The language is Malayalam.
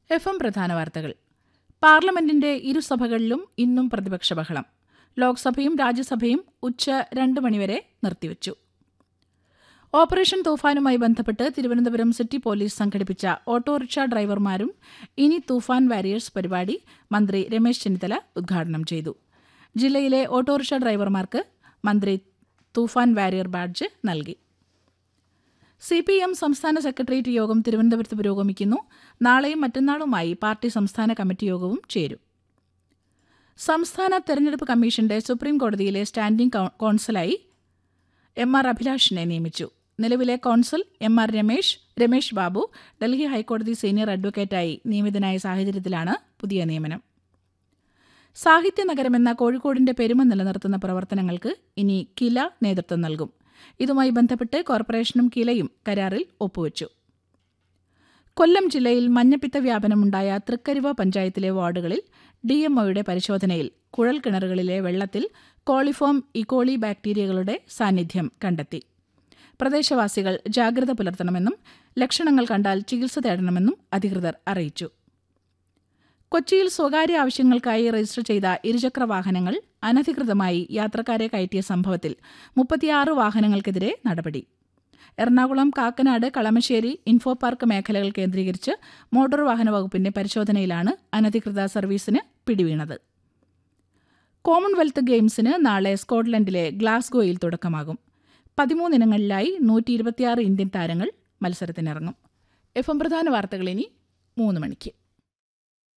എഫ് എം പ്രധാന വാർത്തകൾ പാർലമെന്റിന്റെ ഇരുസഭകളിലും ഇന്നും പ്രതിപക്ഷ ബഹളം ലോക്സഭയും രാജ്യസഭയും ഉച്ച രണ്ട് മണിവരെ നിർത്തിവച്ചു ഓപ്പറേഷൻ തൂഫാനുമായി ബന്ധപ്പെട്ട് തിരുവനന്തപുരം സിറ്റി പോലീസ് സംഘടിപ്പിച്ച ഓട്ടോറിക്ഷ ഡ്രൈവർമാരും ഇനി തൂഫാൻ വാരിയേഴ്സ് പരിപാടി മന്ത്രി രമേശ് ചെന്നിത്തല ഉദ്ഘാടനം ചെയ്തു ജില്ലയിലെ ഓട്ടോറിക്ഷ ഡ്രൈവർമാർക്ക് മന്ത്രി തൂഫാൻ വാരിയർ ബാഡ്ജ് നൽകി സി പി എം സംസ്ഥാന സെക്രട്ടേറിയറ്റ് യോഗം തിരുവനന്തപുരത്ത് പുരോഗമിക്കുന്നു നാളെയും മറ്റന്നാളുമായി പാർട്ടി സംസ്ഥാന കമ്മിറ്റി യോഗവും ചേരും സംസ്ഥാന തെരഞ്ഞെടുപ്പ് കമ്മീഷന്റെ സുപ്രീം കോടതിയിലെ സ്റ്റാൻഡിംഗ് കൗ- കോൺസലായി എം ആർ അഭിലാഷിനെ നിയമിച്ചു നിലവിലെ counsel M R Ramesh Ramesh Babu Delhi ഹൈക്കോടതി സീനിയർ അഡ്വക്കേറ്റായി നിയമിതനായ സാഹചര്യത്തിലാണ് പുതിയ നിയമനം സാഹിത്യ നഗരമെന്ന കോഴിക്കോടിന്റെ പെരുമ നിലനിർത്തുന്ന പ്രവർത്തനങ്ങൾക്ക് ഇനി കില നേതൃത്വം നൽകും ഇതുമായി ബന്ധപ്പെട്ട് കോർപ്പറേഷനും കിലയും കരാറിൽ ഒപ്പുവച്ചു കൊല്ലം ജില്ലയിൽ മഞ്ഞപ്പിത്ത വ്യാപനമുണ്ടായ തൃക്കരിവ പഞ്ചായത്തിലെ വാർഡുകളിൽ ഡിഎംഒയുടെ പരിശോധനയിൽ കുഴൽ കിണറുകളിലെ വെള്ളത്തിൽ കോളിഫോം ഇക്കോളി ബാക്ടീരിയകളുടെ സാന്നിധ്യം കണ്ടെത്തി പ്രദേശവാസികൾ ജാഗ്രത പുലർത്തണമെന്നും ലക്ഷണങ്ങൾ കണ്ടാൽ ചികിത്സ തേടണമെന്നും അധികൃതർ അറിയിച്ചു കൊച്ചിയിൽ സ്വകാര്യ ആവശ്യങ്ങൾക്കായി രജിസ്റ്റർ ചെയ്ത ഇരുചക്ര വാഹനങ്ങൾ അനധികൃതമായി യാത്രക്കാരെ കയറ്റിയ സംഭവത്തിൽ മുപ്പത്തിയാറ് വാഹനങ്ങൾക്കെതിരെ നടപടി എറണാകുളം കാക്കനാട് കളമശ്ശേരി ഇൻഫോ പാർക്ക് മേഖലകൾ കേന്ദ്രീകരിച്ച് മോട്ടോർ വാഹന വകുപ്പിന്റെ പരിശോധനയിലാണ് അനധികൃത സർവീസിന് പിടിവീണത് കോമൺവെൽത്ത് ഗെയിംസിന് നാളെ സ്കോട്ട്ലൻഡിലെ ഗ്ലാസ്ഗോയിൽ തുടക്കമാകും പതിമൂന്നിനങ്ങളിലായി നൂറ്റി ഇരുപത്തിയാറ് ഇന്ത്യൻ താരങ്ങൾ മത്സരത്തിനിറങ്ങും എഫ് എം പ്രധാന വാർത്തകൾ ഇനി മൂന്ന് മണിക്ക്